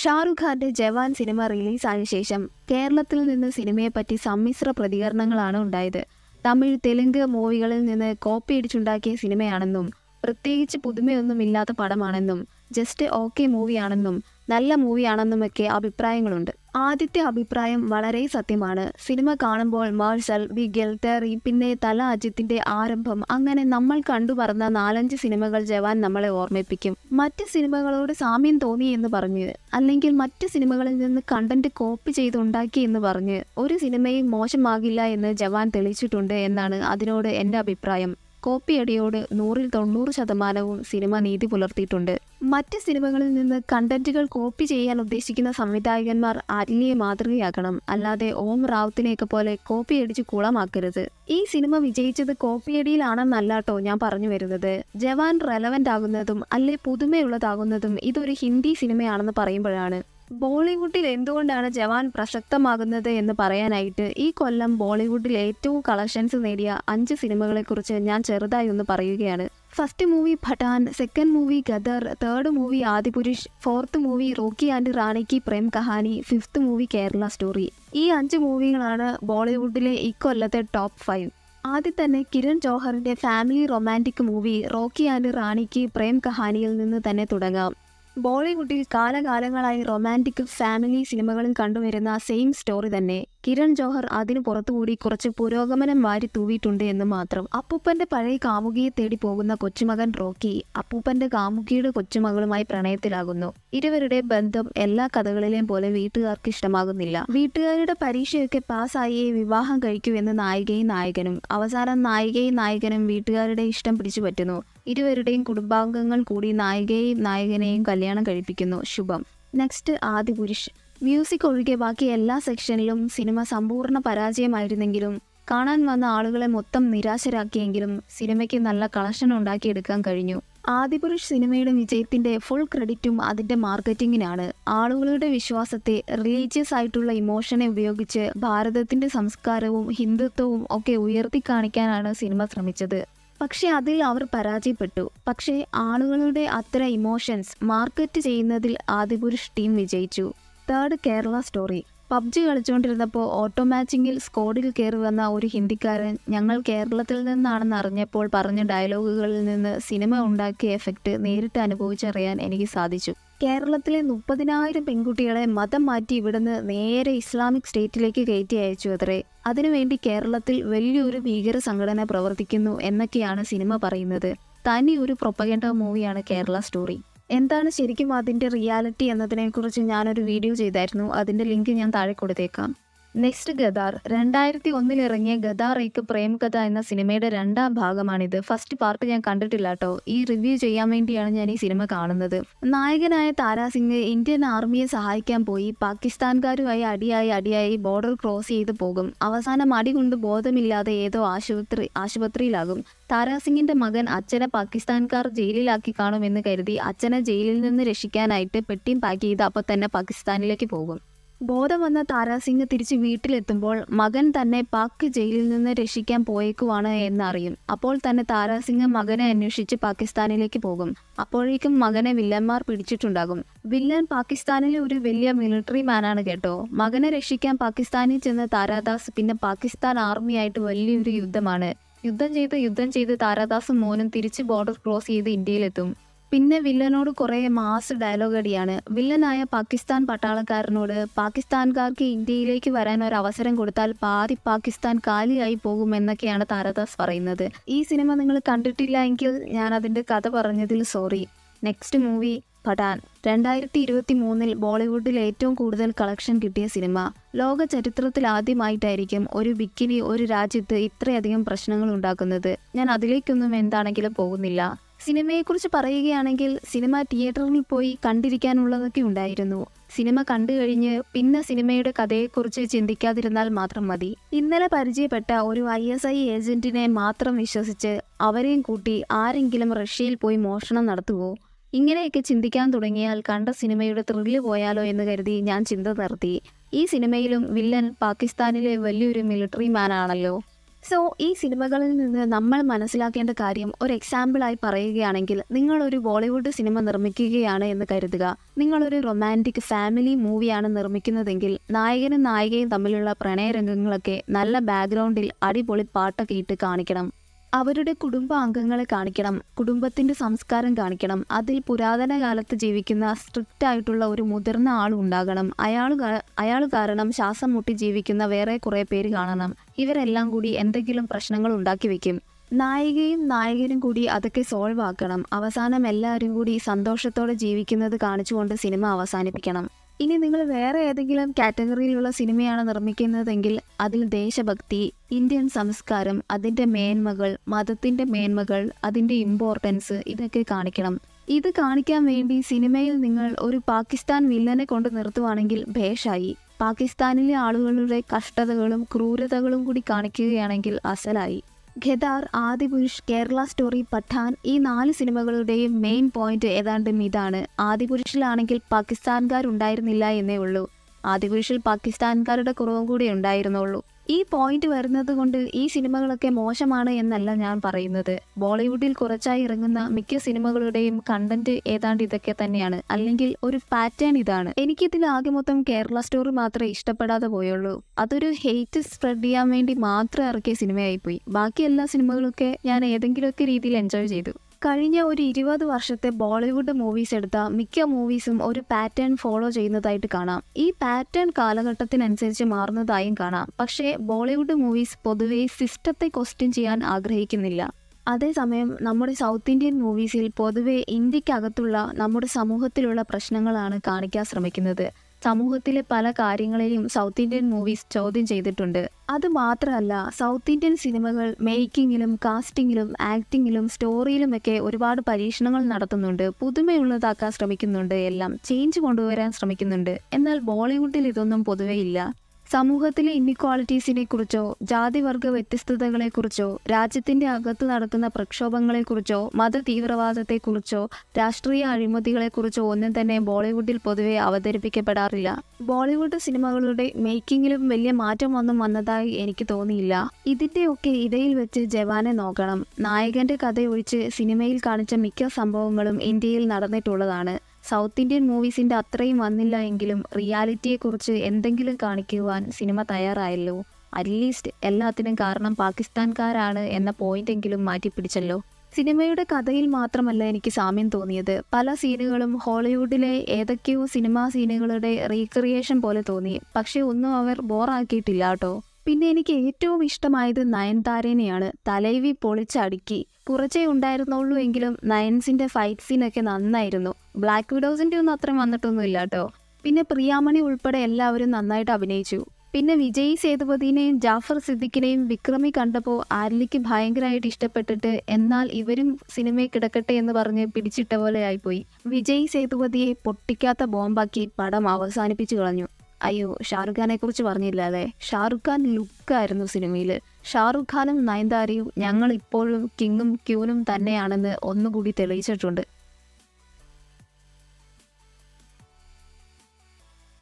ഷാറുഖ് ഖാന്റെ ജവാൻ സിനിമ റിലീസായ ശേഷം കേരളത്തിൽ നിന്ന് സിനിമയെപ്പറ്റി സമ്മിശ്ര പ്രതികരണങ്ങളാണ് ഉണ്ടായത് തമിഴ് തെലുങ്ക് മൂവികളിൽ നിന്ന് കോപ്പി അടിച്ചുണ്ടാക്കിയ സിനിമയാണെന്നും പ്രത്യേകിച്ച് പുതുമയൊന്നുമില്ലാത്ത പടമാണെന്നും ജസ്റ്റ് ഓക്കെ മൂവിയാണെന്നും നല്ല മൂവിയാണെന്നുമൊക്കെ അഭിപ്രായങ്ങളുണ്ട് ആദ്യത്തെ അഭിപ്രായം വളരെ സത്യമാണ് സിനിമ കാണുമ്പോൾ മാർഷൽ ബിഗൽ തെറി പിന്നെ തല അജിത്തിന്റെ ആരംഭം അങ്ങനെ നമ്മൾ കണ്ടു പറന്ന നാലഞ്ച് സിനിമകൾ ജവാൻ നമ്മളെ ഓർമ്മിപ്പിക്കും മറ്റ് സിനിമകളോട് സാമ്യം തോന്നി എന്ന് പറഞ്ഞ് അല്ലെങ്കിൽ മറ്റ് സിനിമകളിൽ നിന്ന് കണ്ടന്റ് കോപ്പി ചെയ്തുണ്ടാക്കി എന്ന് പറഞ്ഞ് ഒരു സിനിമയും മോശമാകില്ല എന്ന് ജവാൻ തെളിയിച്ചിട്ടുണ്ട് എന്നാണ് അതിനോട് എൻ്റെ അഭിപ്രായം കോപ്പിയടിയോട് നൂറിൽ തൊണ്ണൂറ് ശതമാനവും സിനിമ നീതി പുലർത്തിയിട്ടുണ്ട് മറ്റ് സിനിമകളിൽ നിന്ന് കണ്ടന്റുകൾ കോപ്പി ചെയ്യാൻ ഉദ്ദേശിക്കുന്ന സംവിധായകന്മാർ ആരിലിയെ മാതൃകയാക്കണം അല്ലാതെ ഓം റാവുത്തിനെയൊക്കെ പോലെ കോപ്പിയടിച്ച് കുളമാക്കരുത് ഈ സിനിമ വിജയിച്ചത് കോപ്പിയടിയിലാണെന്നല്ലാട്ടോ ഞാൻ പറഞ്ഞു വരുന്നത് ജവാൻ റെലവൻ്റ് ആകുന്നതും അല്ലെ പുതുമയുള്ളതാകുന്നതും ഇതൊരു ഹിന്ദി സിനിമയാണെന്ന് പറയുമ്പോഴാണ് ബോളിവുഡിൽ എന്തുകൊണ്ടാണ് ജവാൻ പ്രസക്തമാകുന്നത് എന്ന് പറയാനായിട്ട് ഈ കൊല്ലം ബോളിവുഡിൽ ഏറ്റവും കളക്ഷൻസ് നേടിയ അഞ്ച് സിനിമകളെക്കുറിച്ച് ഞാൻ ചെറുതായി ഒന്ന് പറയുകയാണ് first movie Pathaan second movie Gadar third movie Adipurush fourth movie Rocky and റാണിക്ക് Prem Kahani fifth movie Kerala story ഈ അഞ്ച് മൂവികളാണ് ബോളിവുഡിലെ ഇക്കൊല്ലത്തെ ടോപ്പ് ഫൈവ് ആദ്യം തന്നെ കിരൺ ജോഹറിന്റെ family romantic movie Rocky and റാണിക്ക് പ്രേം കഹാനിയിൽ നിന്ന് തന്നെ തുടങ്ങാം ബോളിവുഡിൽ കാലകാലങ്ങളായി റൊമാൻറ്റിക് ഫാമിലി സിനിമകളിൽ കണ്ടുവരുന്ന സെയിം സ്റ്റോറി തന്നെ കിരൺ ജോഹർ അതിനു പുറത്തുകൂടി കുറച്ച് പുരോഗമനം വാരി തൂവിയിട്ടുണ്ട് എന്ന് മാത്രം അപ്പൂപ്പന്റെ പഴയ കാമുകിയെ തേടി പോകുന്ന കൊച്ചുമകൻ റോക്കി അപ്പൂപ്പന്റെ കാമുകിയുടെ കൊച്ചുമകളുമായി പ്രണയത്തിലാകുന്നു ഇരുവരുടെ ബന്ധം എല്ലാ കഥകളിലെയും പോലെ വീട്ടുകാർക്ക് ഇഷ്ടമാകുന്നില്ല വീട്ടുകാരുടെ പരീക്ഷയൊക്കെ പാസ്സായേ വിവാഹം കഴിക്കൂ എന്ന് നായികയും നായകനും അവസാനം നായികയും നായകനും വീട്ടുകാരുടെ ഇഷ്ടം പിടിച്ചു പറ്റുന്നു ഇരുവരുടെയും കുടുംബാംഗങ്ങൾ കൂടി നായികയെയും നായകനെയും കല്യാണം കഴിപ്പിക്കുന്നു ശുഭം നെക്സ്റ്റ് ആദിപുരുഷ് മ്യൂസിക് ഒഴികെ ബാക്കി എല്ലാ സെക്ഷനിലും സിനിമ സമ്പൂർണ്ണ പരാജയമായിരുന്നെങ്കിലും കാണാൻ വന്ന ആളുകളെ മൊത്തം നിരാശരാക്കിയെങ്കിലും സിനിമയ്ക്ക് നല്ല കളക്ഷൻ ഉണ്ടാക്കിയെടുക്കാൻ കഴിഞ്ഞു ആദിപുരുഷ് സിനിമയുടെ വിജയത്തിന്റെ ഫുൾ ക്രെഡിറ്റും അതിന്റെ മാർക്കറ്റിങ്ങിനാണ് ആളുകളുടെ വിശ്വാസത്തെ റിലീജിയസ് ആയിട്ടുള്ള ഇമോഷനെ ഉപയോഗിച്ച് ഭാരതത്തിന്റെ സംസ്കാരവും ഹിന്ദുത്വവും ഒക്കെ ഉയർത്തി കാണിക്കാനാണ് സിനിമ ശ്രമിച്ചത് പക്ഷേ അതിൽ അവർ പരാജയപ്പെട്ടു പക്ഷേ ആളുകളുടെ അത്തരം ഇമോഷൻസ് മാർക്കറ്റ് ചെയ്യുന്നതിൽ ആദിപുരുഷ് ടീം വിജയിച്ചു തേർഡ് കേരള സ്റ്റോറി പബ്ജി കളിച്ചുകൊണ്ടിരുന്നപ്പോൾ ഓട്ടോ മാച്ചിങ്ങിൽ സ്കോഡിൽ കയറി വന്ന ഒരു ഹിന്ദിക്കാരൻ ഞങ്ങൾ കേരളത്തിൽ നിന്നാണെന്ന് അറിഞ്ഞപ്പോൾ പറഞ്ഞ ഡയലോഗുകളിൽ നിന്ന് സിനിമ ഉണ്ടാക്കിയ എഫക്റ്റ് നേരിട്ട് അനുഭവിച്ചറിയാൻ എനിക്ക് സാധിച്ചു കേരളത്തിലെ മുപ്പതിനായിരം പെൺകുട്ടികളെ മതം മാറ്റി ഇവിടുന്ന് നേരെ ഇസ്ലാമിക് സ്റ്റേറ്റിലേക്ക് കയറ്റി അയച്ചു അത്രേ അതിനുവേണ്ടി കേരളത്തിൽ വലിയൊരു ഭീകര സംഘടന പ്രവർത്തിക്കുന്നു എന്നൊക്കെയാണ് സിനിമ പറയുന്നത് തനി ഒരു പ്രൊപ്പഗേണ്ട മൂവിയാണ് കേരള സ്റ്റോറി എന്താണ് ശരിക്കും അതിൻ്റെ റിയാലിറ്റി എന്നതിനെക്കുറിച്ച് ഞാനൊരു വീഡിയോ ചെയ്തായിരുന്നു അതിൻ്റെ ലിങ്ക് ഞാൻ താഴെ കൊടുത്തേക്കാം നെക്സ്റ്റ് ഗദാർ രണ്ടായിരത്തി ഒന്നിൽ ഇറങ്ങിയ ഗദാർ ഏക്ക് പ്രേം കഥ എന്ന സിനിമയുടെ രണ്ടാം ഭാഗമാണിത് ഫസ്റ്റ് പാർട്ട് ഞാൻ കണ്ടിട്ടില്ല കേട്ടോ ഈ റിവ്യൂ ചെയ്യാൻ വേണ്ടിയാണ് ഞാൻ ഈ സിനിമ കാണുന്നത് നായകനായ താരാ സിംഗ് ഇന്ത്യൻ ആർമിയെ സഹായിക്കാൻ പോയി പാകിസ്ഥാൻകാരുമായി അടിയായി അടിയായി ബോർഡർ ക്രോസ് ചെയ്ത് പോകും അവസാനം അടി കൊണ്ട് ബോധമില്ലാതെ ഏതോ ആശുപത്രി ആശുപത്രിയിലാകും താരാ സിംഗിന്റെ മകൻ അച്ഛനെ പാകിസ്ഥാൻകാർ ജയിലിലാക്കി കാണുമെന്ന് കരുതി അച്ഛനെ ജയിലിൽ നിന്ന് രക്ഷിക്കാനായിട്ട് പെട്ടിയും പാക്ക് ചെയ്ത് അപ്പോൾ തന്നെ പാകിസ്ഥാനിലേക്ക് പോകും ബോധം വന്ന താരാസിംഗ് തിരിച്ച് വീട്ടിലെത്തുമ്പോൾ മകൻ തന്നെ പാക് ജയിലിൽ നിന്ന് രക്ഷിക്കാൻ പോയേക്കുവാണ് എന്നറിയും അപ്പോൾ തന്നെ താരാസിംഗ് മകനെ അന്വേഷിച്ച് പാകിസ്ഥാനിലേക്ക് പോകും അപ്പോഴേക്കും മകനെ വില്ലന്മാർ പിടിച്ചിട്ടുണ്ടാകും വില്ലൻ പാകിസ്ഥാനിലെ ഒരു വലിയ മിലിറ്ററി മാനാണ് കേട്ടോ മകനെ രക്ഷിക്കാൻ പാകിസ്ഥാനിൽ ചെന്ന താരാദാസ് പിന്നെ പാകിസ്ഥാൻ ആർമിയായിട്ട് വലിയൊരു യുദ്ധമാണ് യുദ്ധം ചെയ്ത് യുദ്ധം ചെയ്ത് താരാദാസും മോനും തിരിച്ച് ബോർഡർ ക്രോസ് ചെയ്ത് ഇന്ത്യയിലെത്തും പിന്നെ വില്ലനോട് കുറേ മാസ് ഡയലോഗ് അടിയാണ് വില്ലനായ പാകിസ്ഥാൻ പട്ടാളക്കാരനോട് പാകിസ്ഥാൻകാർക്ക് ഇന്ത്യയിലേക്ക് വരാൻ ഒരു അവസരം കൊടുത്താൽ പാതി പാകിസ്ഥാൻ കാലിയായി പോകുമെന്നൊക്കെയാണ് താരദാസ് പറയുന്നത് ഈ സിനിമ നിങ്ങൾ കണ്ടിട്ടില്ല എങ്കിൽ ഞാൻ അതിൻ്റെ കഥ പറഞ്ഞതിൽ സോറി നെക്സ്റ്റ് മൂവി പഠാൻ രണ്ടായിരത്തി ഇരുപത്തി മൂന്നിൽ ബോളിവുഡിൽ ഏറ്റവും കൂടുതൽ കളക്ഷൻ കിട്ടിയ സിനിമ ലോക ചരിത്രത്തിൽ ആദ്യമായിട്ടായിരിക്കും ഒരു ബിക്കിനി ഒരു രാജ്യത്ത് ഇത്രയധികം പ്രശ്നങ്ങൾ ഉണ്ടാക്കുന്നത് ഞാൻ അതിലേക്കൊന്നും എന്താണെങ്കിലും പോകുന്നില്ല സിനിമയെക്കുറിച്ച് പറയുകയാണെങ്കിൽ സിനിമ തിയേറ്ററിൽ പോയി കണ്ടിരിക്കാനുള്ളതൊക്കെ ഉണ്ടായിരുന്നു സിനിമ കണ്ടു കഴിഞ്ഞ് പിന്നെ സിനിമയുടെ കഥയെക്കുറിച്ച് ചിന്തിക്കാതിരുന്നാൽ മാത്രം മതി ഇന്നലെ പരിചയപ്പെട്ട ഒരു ഐ എസ് ഐ ഏജന്റിനെ മാത്രം വിശ്വസിച്ച് അവരെയും കൂട്ടി ആരെങ്കിലും റഷ്യയിൽ പോയി മോഷണം നടത്തുവോ ഇങ്ങനെയൊക്കെ ചിന്തിക്കാൻ തുടങ്ങിയാൽ കണ്ട സിനിമയുടെ ത്രില്ല് പോയാലോ എന്ന് കരുതി ഞാൻ ചിന്ത നിർത്തി ഈ സിനിമയിലും വില്ലൻ പാകിസ്ഥാനിലെ വലിയൊരു മിലിറ്ററി മാൻ ആണല്ലോ സോ ഈ സിനിമകളിൽ നിന്ന് നമ്മൾ മനസ്സിലാക്കേണ്ട കാര്യം ഒരു എക്സാമ്പിളായി പറയുകയാണെങ്കിൽ നിങ്ങളൊരു ബോളിവുഡ് സിനിമ നിർമ്മിക്കുകയാണ് എന്ന് കരുതുക നിങ്ങളൊരു റൊമാൻറ്റിക് ഫാമിലി മൂവിയാണ് നിർമ്മിക്കുന്നതെങ്കിൽ നായകനും നായികയും തമ്മിലുള്ള പ്രണയരംഗങ്ങളൊക്കെ നല്ല ബാക്ക്ഗ്രൗണ്ടിൽ അടിപൊളി പാട്ടൊക്കെ ഇട്ട് കാണിക്കണം അവരുടെ കുടുംബ അംഗങ്ങളെ കാണിക്കണം കുടുംബത്തിന്റെ സംസ്കാരം കാണിക്കണം അതിൽ പുരാതന കാലത്ത് ജീവിക്കുന്ന സ്ട്രിക്റ്റ് ആയിട്ടുള്ള ഒരു മുതിർന്ന ആൾ ഉണ്ടാകണം അയാൾ അയാൾ കാരണം ശ്വാസം മുട്ടി ജീവിക്കുന്ന വേറെ കുറേ പേര് കാണണം ഇവരെല്ലാം കൂടി എന്തെങ്കിലും പ്രശ്നങ്ങൾ ഉണ്ടാക്കി വെക്കും നായികയും നായകനും കൂടി അതൊക്കെ സോൾവ് ആക്കണം അവസാനം എല്ലാവരും കൂടി സന്തോഷത്തോടെ ജീവിക്കുന്നത് കാണിച്ചുകൊണ്ട് സിനിമ അവസാനിപ്പിക്കണം ഇനി നിങ്ങൾ വേറെ ഏതെങ്കിലും കാറ്റഗറിയിലുള്ള സിനിമയാണ് നിർമ്മിക്കുന്നതെങ്കിൽ അതിൽ ദേശഭക്തി ഇന്ത്യൻ സംസ്കാരം അതിൻ്റെ മേന്മകൾ മതത്തിൻ്റെ മേന്മകൾ അതിൻ്റെ ഇമ്പോർട്ടൻസ് ഇതൊക്കെ കാണിക്കണം ഇത് കാണിക്കാൻ വേണ്ടി സിനിമയിൽ നിങ്ങൾ ഒരു പാകിസ്ഥാൻ വില്ലനെ കൊണ്ട് നിർത്തുവാണെങ്കിൽ ഭേഷായി പാകിസ്ഥാനിലെ ആളുകളുടെ കഷ്ടതകളും ക്രൂരതകളും കൂടി കാണിക്കുകയാണെങ്കിൽ അസലായി ഖെദാർ ആദിപുരുഷ് കേരള സ്റ്റോറി പഠാൻ ഈ നാല് സിനിമകളുടെയും മെയിൻ പോയിന്റ് ഏതാണ്ടും ഇതാണ് ആദിപുരുഷിലാണെങ്കിൽ പാകിസ്ഥാൻകാരുണ്ടായിരുന്നില്ല എന്നേ ഉള്ളൂ ആദിപുരുഷിൽ പാകിസ്ഥാൻകാരുടെ കുറവും കൂടി ഉണ്ടായിരുന്നുള്ളൂ ഈ പോയിന്റ് വരുന്നത് കൊണ്ട് ഈ സിനിമകളൊക്കെ മോശമാണ് എന്നല്ല ഞാൻ പറയുന്നത് ബോളിവുഡിൽ കുറച്ചായി ഇറങ്ങുന്ന മിക്ക സിനിമകളുടെയും കണ്ടന്റ് ഏതാണ്ട് ഇതൊക്കെ തന്നെയാണ് അല്ലെങ്കിൽ ഒരു പാറ്റേൺ ഇതാണ് എനിക്കിതിൽ ആകെ മൊത്തം കേരള സ്റ്റോറി മാത്രമേ ഇഷ്ടപ്പെടാതെ പോയുള്ളൂ അതൊരു ഹെയ്റ്റ് സ്പ്രെഡ് ചെയ്യാൻ വേണ്ടി മാത്രം ഇറക്കിയ സിനിമയായിപ്പോയി ബാക്കി എല്ലാ സിനിമകളൊക്കെ ഞാൻ ഏതെങ്കിലുമൊക്കെ രീതിയിൽ എൻജോയ് ചെയ്തു കഴിഞ്ഞ ഒരു ഇരുപത് വർഷത്തെ ബോളിവുഡ് മൂവീസ് എടുത്ത മിക്ക മൂവീസും ഒരു പാറ്റേൺ ഫോളോ ചെയ്യുന്നതായിട്ട് കാണാം ഈ പാറ്റേൺ കാലഘട്ടത്തിനനുസരിച്ച് മാറുന്നതായും കാണാം പക്ഷേ ബോളിവുഡ് മൂവീസ് പൊതുവെ സിസ്റ്റത്തെ ക്വസ്റ്റ്യൻ ചെയ്യാൻ ആഗ്രഹിക്കുന്നില്ല അതേസമയം നമ്മുടെ സൗത്ത് ഇന്ത്യൻ മൂവീസിൽ പൊതുവെ ഇന്ത്യക്കകത്തുള്ള നമ്മുടെ സമൂഹത്തിലുള്ള പ്രശ്നങ്ങളാണ് കാണിക്കാൻ ശ്രമിക്കുന്നത് സമൂഹത്തിലെ പല കാര്യങ്ങളെയും സൗത്ത് ഇന്ത്യൻ മൂവീസ് ചോദ്യം ചെയ്തിട്ടുണ്ട് അത് മാത്രമല്ല സൗത്ത് ഇന്ത്യൻ സിനിമകൾ മേക്കിങ്ങിലും കാസ്റ്റിങ്ങിലും ആക്ടിങ്ങിലും സ്റ്റോറിയിലുമൊക്കെ ഒരുപാട് പരീക്ഷണങ്ങൾ നടത്തുന്നുണ്ട് പുതുമയുള്ളതാക്കാൻ ശ്രമിക്കുന്നുണ്ട് എല്ലാം ചേഞ്ച് കൊണ്ടുവരാൻ ശ്രമിക്കുന്നുണ്ട് എന്നാൽ ബോളിവുഡിൽ ഇതൊന്നും പൊതുവെ ഇല്ല സമൂഹത്തിലെ ഇന്നിക്വാളിറ്റീസിനെ കുറിച്ചോ ജാതിവർഗ വ്യത്യസ്തതകളെക്കുറിച്ചോ രാജ്യത്തിന്റെ അകത്ത് നടക്കുന്ന പ്രക്ഷോഭങ്ങളെക്കുറിച്ചോ മത തീവ്രവാദത്തെക്കുറിച്ചോ രാഷ്ട്രീയ അഴിമതികളെക്കുറിച്ചോ ഒന്നും തന്നെ ബോളിവുഡിൽ പൊതുവെ അവതരിപ്പിക്കപ്പെടാറില്ല ബോളിവുഡ് സിനിമകളുടെ മേക്കിങ്ങിലും വലിയ മാറ്റമൊന്നും വന്നതായി എനിക്ക് തോന്നിയില്ല ഇതിന്റെയൊക്കെ ഇടയിൽ വെച്ച് ജവാനെ നോക്കണം നായകന്റെ കഥയൊഴിച്ച് സിനിമയിൽ കാണിച്ച മിക്ക സംഭവങ്ങളും ഇന്ത്യയിൽ നടന്നിട്ടുള്ളതാണ് സൗത്ത് ഇന്ത്യൻ മൂവീസിന്റെ അത്രയും വന്നില്ല എങ്കിലും റിയാലിറ്റിയെക്കുറിച്ച് എന്തെങ്കിലും കാണിക്കുവാൻ സിനിമ തയ്യാറായല്ലോ അറ്റ്ലീസ്റ്റ് എല്ലാത്തിനും കാരണം പാകിസ്ഥാൻകാരാണ് എന്ന പോയിന്റെങ്കിലും മാറ്റിപ്പിടിച്ചല്ലോ സിനിമയുടെ കഥയിൽ മാത്രമല്ല എനിക്ക് സാമ്യം തോന്നിയത് പല സീനുകളും ഹോളിവുഡിലെ ഏതൊക്കെയോ സിനിമാ സീനുകളുടെ റീക്രിയേഷൻ പോലെ തോന്നി പക്ഷെ ഒന്നും അവർ ബോറാക്കിയിട്ടില്ല കേട്ടോ പിന്നെ എനിക്ക് ഏറ്റവും ഇഷ്ടമായത് നയൻതാരേനെയാണ് തലൈവി പൊളിച്ചടുക്കി കുറച്ചേ ഉണ്ടായിരുന്നുള്ളൂ എങ്കിലും നയൻസിന്റെ ഫൈറ്റ് സീനൊക്കെ നന്നായിരുന്നു ബ്ലാക്ക് വിഡോസിന്റെ ഒന്നും അത്രയും വന്നിട്ടൊന്നും ഇല്ല കേട്ടോ പിന്നെ പ്രിയാമണി ഉൾപ്പെടെ എല്ലാവരും നന്നായിട്ട് അഭിനയിച്ചു പിന്നെ വിജയ് സേതുപതിനെയും ജാഫർ സിദ്ദിഖിനെയും വിക്രമി കണ്ടപ്പോൾ ആരിലേക്ക് ഭയങ്കരമായിട്ട് ഇഷ്ടപ്പെട്ടിട്ട് എന്നാൽ ഇവരും സിനിമയിൽ കിടക്കട്ടെ എന്ന് പറഞ്ഞ് പിടിച്ചിട്ട പോലെ ആയിപ്പോയി വിജയ് സേതുപതിയെ പൊട്ടിക്കാത്ത ബോംബാക്കി പടം അവസാനിപ്പിച്ചു കളഞ്ഞു അയ്യോ ഷാറുഖ് ഖാനെ കുറിച്ച് പറഞ്ഞില്ല അല്ലേ ഷാറുഖ് ഖാൻ ലുക്കായിരുന്നു സിനിമയിൽ ഷാറുഖ് ഖാനും നയൻതാരയും ഞങ്ങൾ ഇപ്പോഴും കിങ്ങും ക്യൂനും തന്നെയാണെന്ന് ഒന്നുകൂടി തെളിയിച്ചിട്ടുണ്ട്